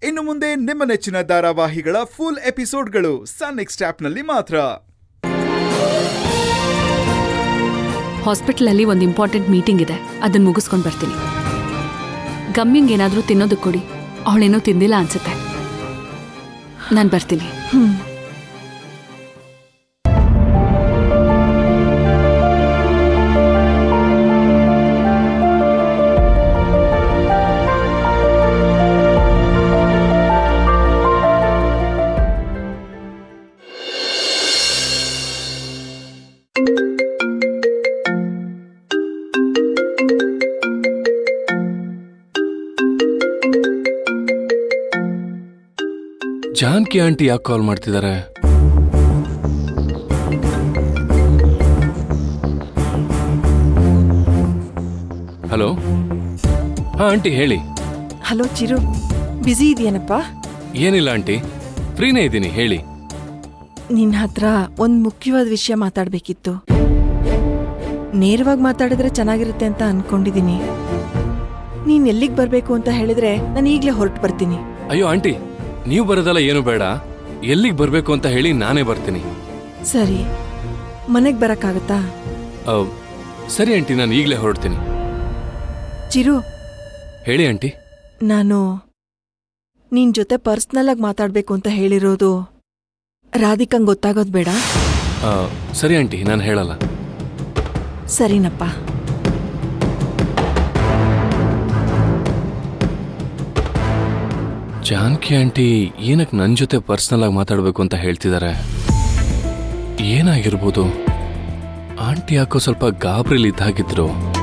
ಇನ್ನು ಮುಂದೆ ನಿಮ್ಮ ನೆಚ್ಚಿನ ಧಾರಾವಾಹಿಗಳ ಫುಲ್ ಎಪಿಸೋಡ್ಗಳು ಸನ್ ನೆಕ್ಸ್ಟ್ ಆಪ್ನಲ್ಲಿ ಮಾತ್ರ ಹಾಸ್ಪಿಟಲ್ ಅಲ್ಲಿ ಒಂದು ಇಂಪಾರ್ಟೆಂಟ್ ಮೀಟಿಂಗ್ ಇದೆ ಅದನ್ನ ಮುಗಿಸ್ಕೊಂಡು ಬರ್ತೀನಿ ಗಮ್ಯಂಗ್ ಏನಾದರೂ ತಿನ್ನೋದಕ್ಕೆ ಕೊಡಿ ಅವಳೇನೋ ತಿಂದಿಲ್ಲ ಅನ್ಸುತ್ತೆ ನಾನು ಬರ್ತೀನಿ ಜಾನ್ಕಿ ಆಂಟಿ ಯಾಕೆ ಕಾಲ್ ಮಾಡ್ತಿದ್ದಾರೆ ಹಲೋ ಹಾ ಆಂಟಿ ಹೇಳಿ ಹಲೋ ಚಿರು ಬ್ಯುಸಿ ಇದೆಯೇನಪ್ಪ ಏನಿಲ್ಲ ಆಂಟಿ ಫ್ರೀನೇ ಇದ್ದೀನಿ ಹೇಳಿ ನಿನ್ನ ಹತ್ರ ಒಂದು ಮುಖ್ಯವಾದ ವಿಷಯ ಮಾತಾಡಬೇಕಿತ್ತು ನೇರವಾಗಿ ಮಾತಾಡಿದ್ರೆ ಚೆನ್ನಾಗಿರುತ್ತೆ ಅಂತ ಅನ್ಕೊಂಡಿದ್ದೀನಿ ನೀನ್ ಎಲ್ಲಿಗೆ ಬರಬೇಕು ಅಂತ ಹೇಳಿದ್ರೆ ನಾನು ಈಗಲೇ ಹೊರಟು ಬರ್ತೀನಿ ಅಯ್ಯೋ ಆಂಟಿ ನೀವು ಬರೋದಲ್ಲ ಏನು ಬೇಡ ಎಲ್ಲಿಗೆ ಬರಬೇಕು ಅಂತ ಹೇಳಿ ನಾನೇ ಬರ್ತೀನಿ ಸರಿ ಮನೆಗೆ ಬರೋಕ್ಕಾಗತ್ತಾ ಆ, ಸರಿ ಆಂಟಿ ನಾನು ಈಗಲೇ ಹೊರಡ್ತೀನಿ ಚಿರು ಹೇಳಿ ಆಂಟಿ ನಾನು ನಿನ್ ಜೊತೆ ಪರ್ಸ್ನಲ್ ಆಗಿ ಮಾತಾಡ್ಬೇಕು ಅಂತ ಹೇಳಿರೋದು ರಾಧಿಕಂಗ್ ಗೊತ್ತಾಗೋದು ಬೇಡ ಆ, ಸರಿ ಆಂಟಿ ನಾನು ಹೇಳಲ್ಲ ಸರಿನಪ್ಪ ಜಾನ್ಕಿ ಆಂಟಿ ಏನಕ್ಕೆ ನನ್ನ ಜೊತೆ ಪರ್ಸ್ನಲ್ ಆಗಿ ಮಾತಾಡಬೇಕು ಅಂತ ಹೇಳ್ತಿದ್ದಾರೆ ಏನಾಗಿರ್ಬೋದು ಆಂಟಿ ಯಾಕೋ ಸ್ವಲ್ಪ ಗಾಬರಿಲಿ ಇದ್ದಾಗಿದ್ರು